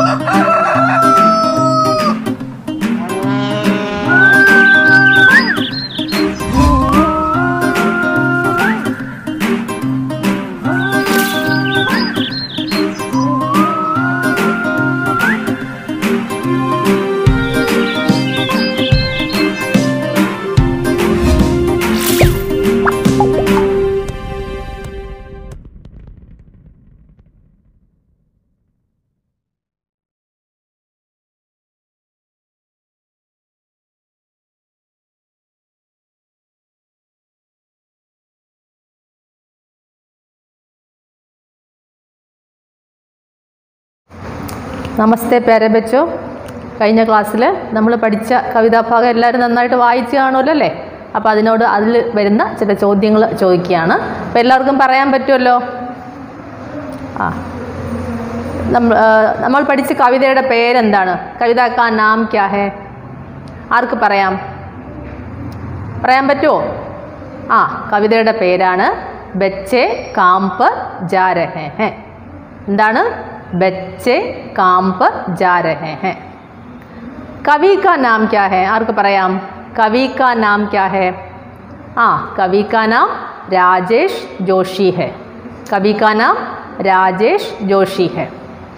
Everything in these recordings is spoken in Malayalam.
നമസ്തേ പേരെ ബച്ചോ കഴിഞ്ഞ ക്ലാസ്സിൽ നമ്മൾ പഠിച്ച കവിതാഭാഗം എല്ലാവരും നന്നായിട്ട് വായിച്ചു കാണുമല്ലോ അല്ലേ അപ്പോൾ അതിനോട് അതിൽ വരുന്ന ചില ചോദ്യങ്ങൾ ചോദിക്കുകയാണ് അപ്പോൾ എല്ലാവർക്കും പറയാൻ പറ്റുമല്ലോ ആ നമ്മൾ ആ, നമ്മൾ പഠിച്ച കവിതയുടെ പേരെന്താണ് കവിത കാ നാം ക്യാ ഹേ ആർക്ക് പറയാം പറയാൻ പറ്റുമോ ആ കവിതയുടെ പേരാണ് ബച്ചെ കാമ്പ് ജാ രഹേ ഹേ എന്താണ് ബച്ചെ കാമ്പ് ജാ രഹേ ഹേ കവി കാ നാം ക്യാ ഹേ ആർക്ക് പറയാം കവി കാ നാം ക്യാ ഹേ ആ കവി കാ നാം രാജേഷ് ജോഷി ഹേ കവി കാ നാം രാജേഷ് जोशी है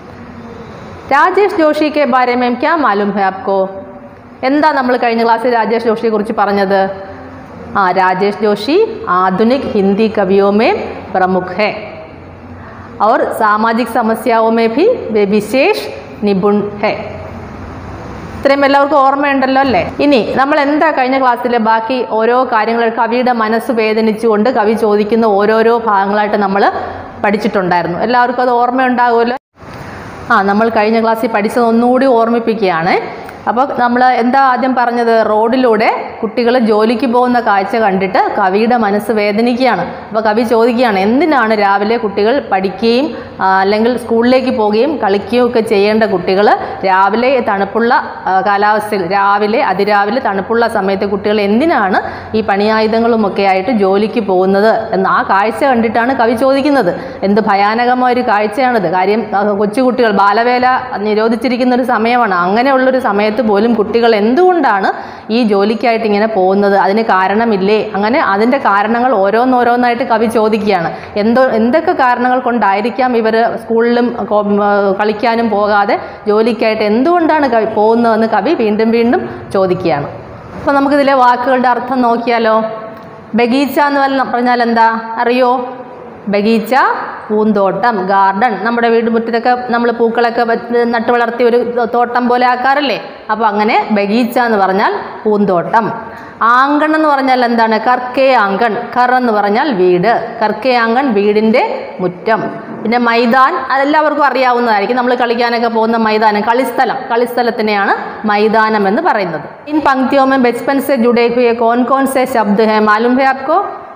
രാജേഷ് ജോഷി കെ ബാരെ മേം ക്യാ മാലൂം ഹെ ആപ്കോ എന്താ നമ്മൾ കഴിഞ്ഞ ക്ലാസ്സിൽ രാജേഷ് ജോഷിയെ കുറിച്ച് പറഞ്ഞത് ആ രാജേഷ് ജോഷി ആധുനിക് ഹിന്ദി കവിयों में प्रमुख है और सामाजिक समस्याओं में भी वे विशेष निपुण है ഇത്രയും എല്ലാവർക്കും ഓർമ്മയുണ്ടല്ലോ അല്ലേ ഇനി നമ്മൾ എന്താ കഴിഞ്ഞ ക്ലാസ്സിലെ ബാക്കി ഓരോ കാര്യങ്ങൾ കവിയുടെ മനസ്സ് വേദനിച്ചുകൊണ്ട് കവി ചോദിക്കുന്ന ഓരോരോ ഭാഗങ്ങളായിട്ട് നമ്മൾ പഠിച്ചിട്ടുണ്ടായിരുന്നു എല്ലാവർക്കും അത് ഓർമ്മയുണ്ടാകുമല്ലോ ആ നമ്മൾ കഴിഞ്ഞ ക്ലാസ്സിൽ പഠിച്ചത് ഒന്നുകൂടി ഓർമ്മിപ്പിക്കുകയാണ് അപ്പോൾ നമ്മൾ എന്താ ആദ്യം പറഞ്ഞത് റോഡിലൂടെ കുട്ടികൾ ജോലിക്ക് പോകുന്ന കാഴ്ച കണ്ടിട്ട് കവിയുടെ മനസ്സ് വേദനിക്കുകയാണ് അപ്പോൾ കവി ചോദിക്കുകയാണ് എന്തിനാണ് രാവിലെ കുട്ടികൾ പഠിക്കുകയും ആ, അല്ലെങ്കിൽ സ്കൂളിലേക്ക് പോവുകയും കളിക്കുകയും ഒക്കെ ചെയ്യേണ്ട കുട്ടികൾ രാവിലെ തണുപ്പുള്ള ആ, കാലാവസ്ഥയിൽ രാവിലെ അതിരാവിലെ തണുപ്പുള്ള സമയത്ത് കുട്ടികൾ എന്തിനാണ് ഈ പണിയായുധങ്ങളുമൊക്കെ ആയിട്ട് ജോലിക്ക് പോകുന്നത് എന്ന് ആ കാഴ്ച കണ്ടിട്ടാണ് കവി ചോദിക്കുന്നത് എന്ത് ഭയാനകമായ ഒരു കാഴ്ചയാണിത് കാര്യം ആ, കൊച്ചുകുട്ടികൾ ബാലവേല നിരോധിച്ചിരിക്കുന്ന ഒരു സമയമാണ് അങ്ങനെയുള്ളൊരു സമയത്ത് പോലും കുട്ടികൾ എന്തുകൊണ്ടാണ് ഈ ജോലിക്കായിട്ട് ഇങ്ങനെ പോകുന്നത് അതിന് കാരണമില്ലേ അങ്ങനെ അതിൻ്റെ കാരണങ്ങൾ ഓരോന്നോരോന്നായിട്ട് കവി ചോദിക്കുകയാണ് എന്തോ എന്തൊക്കെ കാരണങ്ങൾ കൊണ്ടായിരിക്കാം ഇവർ സ്കൂളിലും കൊ- ഉം, ആ, കളിക്കാനും പോകാതെ ജോലിക്കായിട്ട് എന്തുകൊണ്ടാണ് കവി പോകുന്നതെന്ന് കവി വീണ്ടും വീണ്ടും ചോദിക്കുകയാണ് അപ്പോൾ നമുക്കിതിലെ വാക്കുകളുടെ അർത്ഥം നോക്കിയാലോ ബഗീച്ച എന്ന് പറഞ്ഞ- പറഞ്ഞാൽ എന്താ അറിയോ ബഗീച്ച പൂന്തോട്ടം ഗാർഡൻ നമ്മുടെ വീട് മുറ്റത്തൊക്കെ നമ്മൾ പൂക്കളൊക്കെ വെച്ച് നട്ടു വളർത്തി ഒരു തോട്ടം പോലെ ആക്കാറില്ലേ അപ്പോൾ അങ്ങനെ ബഗീച്ച എന്ന് പറഞ്ഞാൽ പൂന്തോട്ടം ആങ്കൺ എന്ന് പറഞ്ഞാൽ എന്താണ് കർക്കേ ആങ്കൺ കർ എന്ന് പറഞ്ഞാൽ വീട് കർക്കേ ആങ്കൺ വീടിൻ്റെ മുറ്റം പിന്നെ മൈതാൻ അതെല്ലാവർക്കും അറിയാവുന്നതായിരിക്കും നമ്മൾ കളിക്കാനൊക്കെ പോകുന്ന മൈതാനം കളിസ്ഥലം കളിസ്ഥലത്തിനെയാണ് മൈതാനം എന്ന് പറയുന്നത് ഇൻ പങ്ക്തിയോമെ ബച്പൻ സെ ജുഡേ ഹുയെ കോൻ കോൻ സെ ശബ്ദ ഹെ മാലൂം ഹെ ആപ്കോ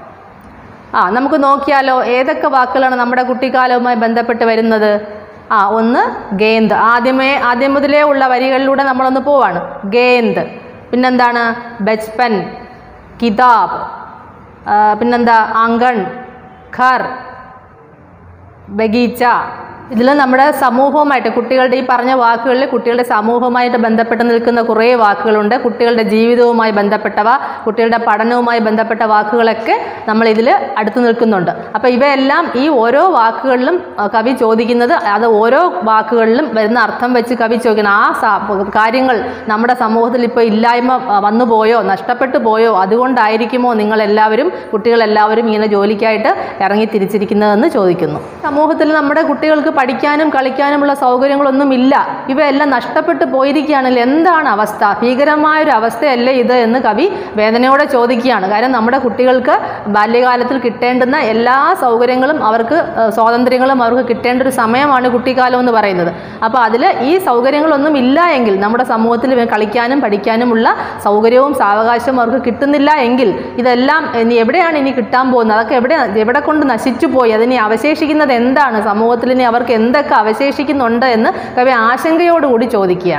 ആ നമുക്ക് നോക്കിയാലോ ഏതൊക്കെ വാക്കുകളാണ് നമ്മുടെ കുട്ടിക്കാലവുമായി ബന്ധപ്പെട്ട് വരുന്നത് ആ ഒന്ന് ഗേന്ത് ആദ്യമേ ആദ്യം മുതലേ ഉള്ള വരികളിലൂടെ നമ്മളൊന്ന് പോവാണ് ഗേന്ത് പിന്നെന്താണ് ബച്പൻ കിതാബ് ആ, പിന്നെന്താ ആങ്കൺ ഖർ ബഗീച്ച ഇതിൽ നമ്മുടെ സമൂഹവുമായിട്ട് കുട്ടികളുടെ ഈ പറഞ്ഞ വാക്കുകളിൽ കുട്ടികളുടെ സമൂഹവുമായിട്ട് ബന്ധപ്പെട്ട് നിൽക്കുന്ന കുറേ വാക്കുകളുണ്ട് കുട്ടികളുടെ ജീവിതവുമായി ബന്ധപ്പെട്ടവ കുട്ടികളുടെ പഠനവുമായി ബന്ധപ്പെട്ട വാക്കുകളൊക്കെ നമ്മൾ ഇതിൽ അടുത്ത് നിൽക്കുന്നുണ്ട് അപ്പോൾ ഇവയെല്ലാം ഈ ഓരോ വാക്കുകളിലും ആ, കവി ചോദിക്കുന്നത് അത് ഓരോ വാക്കുകളിലും വരുന്ന അർത്ഥം വെച്ച് കവി ചോദിക്കണം ആ സ- കാര്യങ്ങൾ നമ്മുടെ സമൂഹത്തിൽ ഇപ്പോൾ ഇല്ലായ്മ ആ, വന്നു പോയോ നഷ്ടപ്പെട്ടു പോയോ അതുകൊണ്ടായിരിക്കുമോ നിങ്ങളെല്ലാവരും കുട്ടികളെല്ലാവരും ഇങ്ങനെ ജോലിക്കായിട്ട് ഇറങ്ങി തിരിച്ചിരിക്കുന്നതെന്ന് ചോദിക്കുന്നു സമൂഹത്തിൽ നമ്മുടെ കുട്ടികൾക്ക് പഠിക്കാനും കളിക്കാനുമുള്ള സൗകര്യങ്ങളൊന്നും ഇല്ല ഇവയെല്ലാം നഷ്ടപ്പെട്ടു പോയിരിക്കുകയാണെങ്കിൽ എന്താണ് അവസ്ഥ ഭീകരമായൊരു അവസ്ഥയല്ലേ ഇത് എന്ന് കവി വേദനയോടെ ചോദിക്കുകയാണ് കാര്യം നമ്മുടെ കുട്ടികൾക്ക് ബാല്യകാലത്തിൽ കിട്ടേണ്ടുന്ന എല്ലാ സൗകര്യങ്ങളും അവർക്ക് ഏഹ്, സ്വാതന്ത്ര്യങ്ങളും അവർക്ക് കിട്ടേണ്ട ഒരു സമയമാണ് കുട്ടിക്കാലം എന്ന് പറയുന്നത് അപ്പോൾ അതിൽ ഈ സൗകര്യങ്ങളൊന്നും ഇല്ല എങ്കിൽ നമ്മുടെ സമൂഹത്തിൽ ഇവ കളിക്കാനും പഠിക്കാനുമുള്ള സൗകര്യവും സാവകാശവും അവർക്ക് കിട്ടുന്നില്ല എങ്കിൽ ഇതെല്ലാം ഇനി എവിടെയാണ് ഇനി കിട്ടാൻ പോകുന്നത് അതൊക്കെ എവിടെ എവിടെ കൊണ്ട് നശിച്ചു പോയി അതിനി അവശേഷിക്കുന്നത് എന്താണ് സമൂഹത്തിൽ ഇനി അവർക്ക് എന്തൊക്കെ അവശേഷിക്കുന്നുണ്ട് എന്ന് കവി ആശങ്കയോടുകൂടി ചോദിക്കുകയാണ്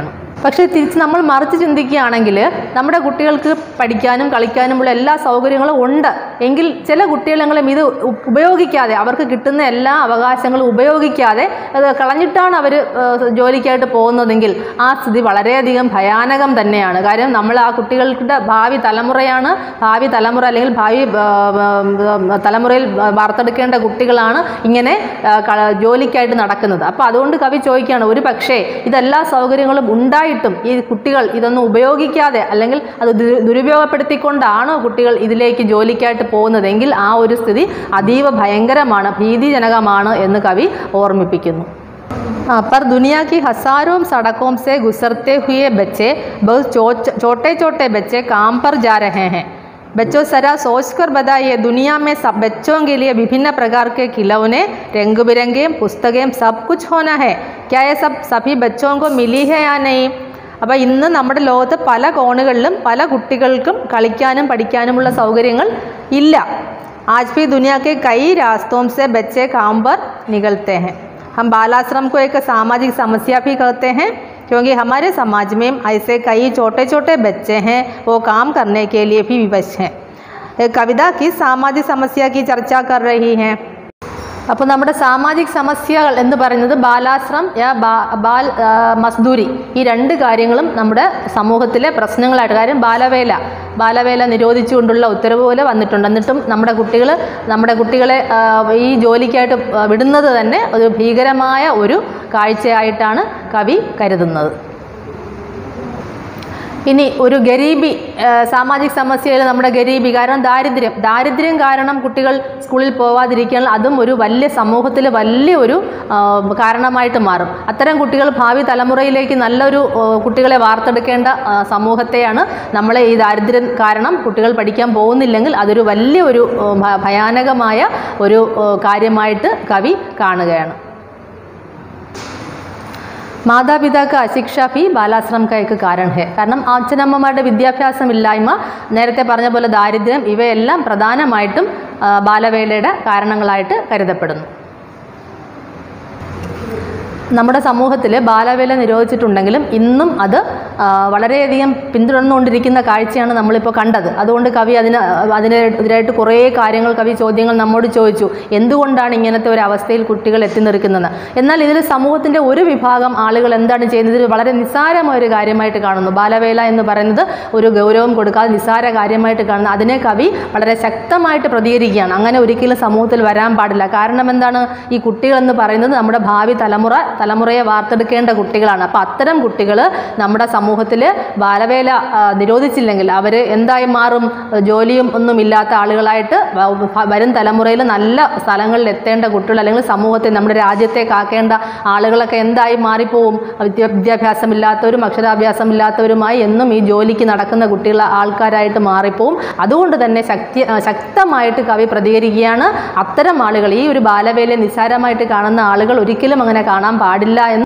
പക്ഷേ തിരിച്ച് നമ്മൾ മറിച്ച് ചിന്തിക്കുകയാണെങ്കിൽ നമ്മുടെ കുട്ടികൾക്ക് പഠിക്കാനും കളിക്കാനുമുള്ള എല്ലാ സൗകര്യങ്ങളും ഉണ്ട് എങ്കിൽ ചില കുട്ടികളെങ്കിലും ഇത് ഉ- ഉപയോഗിക്കാതെ അവർക്ക് കിട്ടുന്ന എല്ലാ അവകാശങ്ങളും ഉപയോഗിക്കാതെ അത് കളഞ്ഞിട്ടാണ് അവർ ജോലിക്കായിട്ട് പോകുന്നതെങ്കിൽ ആ സ്ഥിതി വളരെയധികം ഭയാനകം തന്നെയാണ് കാര്യം നമ്മൾ ആ കുട്ടികളുടെ ഭാവി തലമുറയാണ് ഭാവി തലമുറ അല്ലെങ്കിൽ ഭാവി ആ, ആ, തലമുറയിൽ വാർത്തെടുക്കേണ്ട കുട്ടികളാണ് ഇങ്ങനെ ആ, ക- ജോലിക്കായിട്ട് നടക്കുന്നത് അപ്പോൾ അതുകൊണ്ട് കവി ചോദിക്കുകയാണ് ഒരു പക്ഷേ ഇതെല്ലാ സൗകര്യങ്ങളും ഉണ്ടായിട്ടും ഈ കുട്ടികൾ ഇതൊന്നും ഉപയോഗിക്കാതെ അല്ലെങ്കിൽ അത് ദു- ദുരുപയോഗപ്പെടുത്തിക്കൊണ്ടാണോ കുട്ടികൾ ഇതിലേക്ക് ജോലിക്കായിട്ട് പോകുന്നതെങ്കിൽ ആ ഒരു സ്ഥിതി അതീവ ഭയങ്കരമാണ് ഭീതിജനകമാണ് എന്ന് കവി ഓർമ്മിപ്പിക്കുന്നു हाँ पर दुनिया की हजारों सड़कों से गुजरते हुए बच्चे बहुत छोटे छोटे बच्चे काम पर जा रहे हैं बच्चों जरा सोच कर बताइए दुनिया में सब बच्चों के लिए विभिन्न प्रकार के खिलौने रंग बिरंगे पुस्तकें सब कुछ होना है क्या ये सब सभी बच्चों को मिली है या नहीं അപ്പോൾ ഇന്ന് നമ്മുടെ ലോകത്ത് പല കോണുകളിലും പല കുട്ടികൾക്കും കളിക്കാനും പഠിക്കാനുമുള്ള സൗകര്യങ്ങൾ ഇല്ല आज भी दुनिया के कई रास्तों से बच्चे काम पर निकलते हैं हम बाल आश्रम को एक सामाजिक समस्या भी कहते हैं क्योंकि हमारे समाज में ऐसे कई छोटे छोटे बच्चे हैं वो काम करने के लिए भी विवश हैं एक कविता किस सामाजिक समस्या की चर्चा कर रही हैं അപ്പോൾ നമ്മുടെ സാമാജിക സമസ്യകൾ എന്ന് പറയുന്നത് ബാലാശ്രം യാ ബാ- ബാൽ ആ, മസ്ദൂരി ഈ രണ്ട് കാര്യങ്ങളും നമ്മുടെ സമൂഹത്തിലെ പ്രശ്നങ്ങളായിട്ട് കാര്യം ബാലവേല ബാലവേല നിരോധിച്ചുകൊണ്ടുള്ള ഉത്തരവ് പോലെ വന്നിട്ടുണ്ട് എന്നിട്ടും നമ്മുടെ കുട്ടികൾ നമ്മുടെ കുട്ടികളെ ആ, ഈ ജോലിക്കായിട്ട് ആ, വിടുന്നത് തന്നെ ഒരു ഭീകരമായ ഒരു കാഴ്ചയായിട്ടാണ് കവി കരുതുന്നത് ഇനി ഒരു ഗരീബി ആ, സാമാജിക സമസ്യയിൽ നമ്മുടെ ഗരീബി കാരണം ദാരിദ്ര്യം ദാരിദ്ര്യം കാരണം കുട്ടികൾ സ്കൂളിൽ പോവാതിരിക്കാൻ അതും ഒരു വലിയ സമൂഹത്തിൽ വലിയ ഒരു ആ, കാരണമായിട്ട് മാറും അത്തരം കുട്ടികൾ ഭാവി തലമുറയിലേക്ക് നല്ലൊരു ആ, കുട്ടികളെ വാർത്തെടുക്കേണ്ട ആ, സമൂഹത്തെയാണ് നമ്മളെ ഈ ദാരിദ്ര്യം കാരണം കുട്ടികൾ പഠിക്കാൻ പോകുന്നില്ലെങ്കിൽ അതൊരു വലിയ ഒരു ആ, ഭ- ഭയാനകമായ ഒരു ആ, കാര്യമായിട്ട് കവി കാണുകയാണ് മാതാപിതാ का അശിക്ഷ भी ബാലാശ്രം का एक कारण है കാരണം അച്ഛനമ്മമാരുടെ വിദ്യാഭ്യാസമില്ലായ്മ നേരത്തെ പറഞ്ഞ പോലെ ദാരിദ്ര്യം ഇവയെല്ലാം പ്രധാനമായിട്ടും ആ, ബാലവേലയുടെ കാരണങ്ങളായിട്ട് കരുതപ്പെടുന്നു നമ്മുടെ സമൂഹത്തിൽ ബാലവേല നിരോധിച്ചിട്ടുണ്ടെങ്കിലും ഇന്നും അത് ആ, വളരെയധികം പിന്തുടർന്നുകൊണ്ടിരിക്കുന്ന കാഴ്ചയാണ് നമ്മളിപ്പോൾ കണ്ടത് അതുകൊണ്ട് കവി അതിന് അതിനെതിരായിട്ട് കുറേ കാര്യങ്ങൾ കവി ചോദ്യങ്ങൾ നമ്മോട് ചോദിച്ചു എന്തുകൊണ്ടാണ് ഇങ്ങനത്തെ ഒരു അവസ്ഥയിൽ കുട്ടികൾ എത്തി നിൽക്കുന്നതെന്ന് എന്നാൽ ഇതിൽ സമൂഹത്തിൻ്റെ ഒരു വിഭാഗം ആളുകൾ എന്താണ് ചെയ്യുന്നത് ഇത് വളരെ നിസ്സാരമായ ഒരു കാര്യമായിട്ട് കാണുന്നു ബാലവേല എന്ന് പറയുന്നത് ഒരു ഗൗരവം കൊടുക്കാതെ നിസ്സാര കാര്യമായിട്ട് കാണുന്നു അതിനെ കവി വളരെ ശക്തമായിട്ട് പ്രതികരിക്കുകയാണ് അങ്ങനെ ഒരിക്കലും സമൂഹത്തിൽ വരാൻ പാടില്ല കാരണം എന്താണ് ഈ കുട്ടികൾ എന്ന് പറയുന്നത് നമ്മുടെ ഭാവി തലമുറ തലമുറയെ വാർത്തെടുക്കേണ്ട കുട്ടികളാണ് അപ്പോൾ അത്തരം കുട്ടികൾ നമ്മുടെ സമൂഹത്തിൽ ബാലവേല ആ, നിരോധിച്ചില്ലെങ്കിൽ അവർ എന്തായി മാറും ജോലിയും ഒന്നും ഇല്ലാത്ത ആളുകളായിട്ട് വ- വരും തലമുറയിൽ നല്ല സ്ഥലങ്ങളിൽ എത്തേണ്ട കുട്ടികൾ അല്ലെങ്കിൽ സമൂഹത്തെ നമ്മുടെ രാജ്യത്തെ കാക്കേണ്ട ആളുകളൊക്കെ എന്തായി മാറിപ്പോവും വിദ്യ വിദ്യാഭ്യാസമില്ലാത്തവരും അക്ഷരാഭ്യാസമില്ലാത്തവരുമായി എന്നും ഈ ജോലിക്ക് നടക്കുന്ന കുട്ടികൾ ആൾക്കാരായിട്ട് മാറിപ്പോവും അതുകൊണ്ട് തന്നെ ശക്തി ആ, ശക്തമായിട്ട് കവി പ്രതികരിക്കുകയാണ് അത്തരം ആളുകൾ ഈ ഒരു ബാലവേലയെ നിസ്സാരമായിട്ട് കാണുന്ന ആളുകൾ ഒരിക്കലും അങ്ങനെ കാണാൻ പാടില്ല എന്ന്